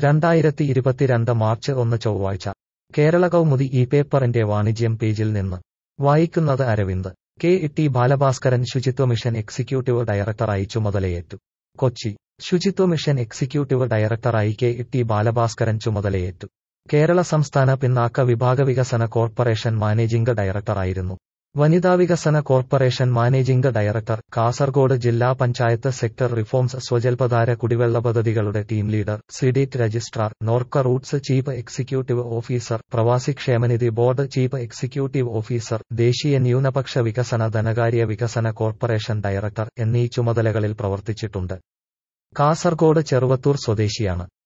രണ്ടായിരത്തി ഇരുപത്തിരണ്ട് മാർച്ച് ഒന്ന് ചൊവ്വാഴ്ച കേരള കൗമുദി ഈ പേപ്പറിന്റെ വാണിജ്യം പേജിൽ നിന്ന് വായിക്കുന്നത് അരവിന്ദ് കെ ടി ബാലഭാസ്കരൻ ശുചിത്വ മിഷൻ എക്സിക്യൂട്ടീവ് ഡയറക്ടറായി ചുമതലയേറ്റു കൊച്ചി ശുചിത്വ മിഷൻ എക്സിക്യൂട്ടീവ് ഡയറക്ടറായി കെ ടി ബാലഭാസ്കരൻ ചുമതലയേറ്റു കേരള സംസ്ഥാന പിന്നാക്ക വിഭാഗ വികസന കോർപ്പറേഷൻ മാനേജിംഗ് ഡയറക്ടറായിരുന്നു വനിതാ വികസന കോർപ്പറേഷൻ മാനേജിംഗ് ഡയറക്ടർ കാസർഗോഡ് ജില്ലാ പഞ്ചായത്ത് സെക്ടർ റിഫോംസ് സ്വജൽപധാര കുടിവെള്ള പദ്ധതികളുടെ team leader CDIT registrar Norka Roots chief executive officer പ്രവാസി ക്ഷേമനിധി ബോർഡ് ചീഫ് എക്സിക്യൂട്ടീവ് ഓഫീസർ ദേശീയ ന്യൂനപക്ഷ വികസന ധനകാര്യ വികസന കോർപ്പറേഷൻ ഡയറക്ടർ എന്നീ ചുമതലകളിൽ പ്രവർത്തിച്ചിട്ടുണ്ട് കാസർഗോഡ് ചെറുവത്തൂർ സ്വദേശിയാണ്